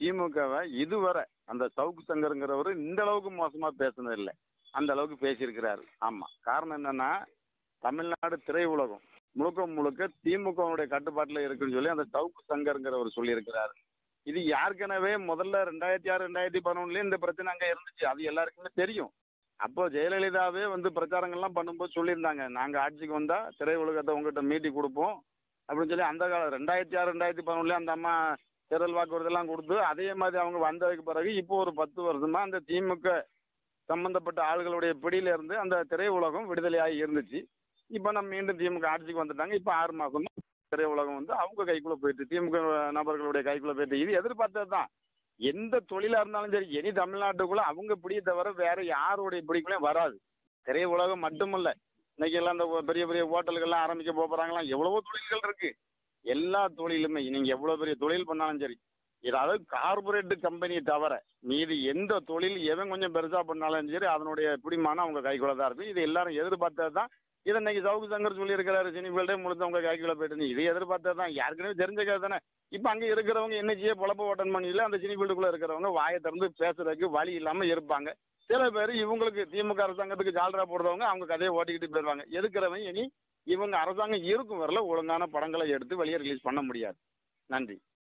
திமுகவை இதுவரை அந்த சவுக்கு சங்கருங்கிறவர் இந்த அளவுக்கு மோசமா பேசுனது இல்லை அந்த அளவுக்கு பேசியிருக்கிறாரு ஆமா காரணம் என்னன்னா தமிழ்நாடு திரையுலகம் முழுக்க முழுக்க திமுகவுடைய கட்டுப்பாட்டில் இருக்குன்னு சொல்லி அந்த சவுக்கு சங்கருங்கிறவர் சொல்லியிருக்கிறாரு இது ஏற்கனவே முதல்ல ரெண்டாயிரத்தி ஆறு ரெண்டாயிரத்தி பதினொன்னுலேயே இந்த பிரச்சனை அங்கே இருந்துச்சு அது எல்லாருக்குமே தெரியும் அப்போ ஜெயலலிதாவே வந்து பிரச்சாரங்கள்லாம் பண்ணும்போது சொல்லியிருந்தாங்க நாங்கள் ஆட்சிக்கு வந்தால் திரையுலகத்தை உங்ககிட்ட மீட்டி கொடுப்போம் அப்படின்னு சொல்லி அந்த காலம் ரெண்டாயிரத்தி ஆறு ரெண்டாயிரத்தி பதினொன்றுலேயே அந்த அம்மா தேர்தல் வாக்குறுதியெல்லாம் கொடுத்து அதே மாதிரி அவங்க வந்ததுக்கு பிறகு இப்போ ஒரு பத்து வருஷமா அந்த திமுக சம்பந்தப்பட்ட ஆளுகளுடைய பிடியில இருந்து அந்த திரையுலகம் விடுதலையாகி இருந்துச்சு இப்போ நம்ம மீண்டும் திமுக ஆட்சிக்கு வந்துட்டாங்க இப்போ ஆறு மாதம் திரையுலகம் வந்து அவங்க கைக்குள்ளே போயிட்டு திமுக நபர்களுடைய கைக்குள்ளே போயிட்டு இது எதிர்பார்த்தது தான் எந்த தொழிலாக இருந்தாலும் சரி இனி தமிழ்நாட்டுக்குள்ளே அவங்க பிடியை தவிர வேற யாருடைய பிடிக்குள்ளேயும் வராது திரையுலகம் மட்டுமல்ல இன்னைக்கு எல்லாம் இந்த பெரிய பெரிய ஹோட்டல்கள்லாம் ஆரம்பிக்க போகிறாங்களாம் எவ்வளவோ தொழில்கள் இருக்கு எல்லா தொழிலுமே நீங்கள் எவ்வளோ பெரிய தொழில் பண்ணாலும் சரி ஏதாவது கார்பரேட் கம்பெனியை தவிர மீதி எந்த தொழில் எவன் கொஞ்சம் பெருசாக பண்ணாலும் சரி அதனுடைய பிடிமானம் அவங்க கைக்குள்ள தான் இருக்கும் இது எல்லாரும் எதிர்பார்த்தது தான் இதை இன்னைக்கு சவுக்கு சங்கர் சொல்லியிருக்கிறாரு சினி ஃபீல்டே முழுத்த உங்க கைக்குள்ள போயிட்டு இது எதிர்பார்த்தது தான் யாருக்குமே தெரிஞ்ச தானே இப்போ அங்கே இருக்கிறவங்க என்னச்சியே பொழப்ப ஓட்டன் பண்ணல அந்த சினி ஃபீல்டுக்குள்ளே இருக்கிறவங்க வாயை திறந்து பேசுறதுக்கு வழி இல்லாமல் இருப்பாங்க சில பேர் இவங்களுக்கு திமுக அரசாங்கத்துக்கு ஜால்ரா போடுறவங்க அவங்க கதையை ஓட்டிக்கிட்டு போயிடுவாங்க எதுக்கிறவங்க இனி இவங்க அரசாங்கம் இருக்கும் வரல ஒழுங்கான படங்களை எடுத்து வெளியே ரிலீஸ் பண்ண முடியாது நன்றி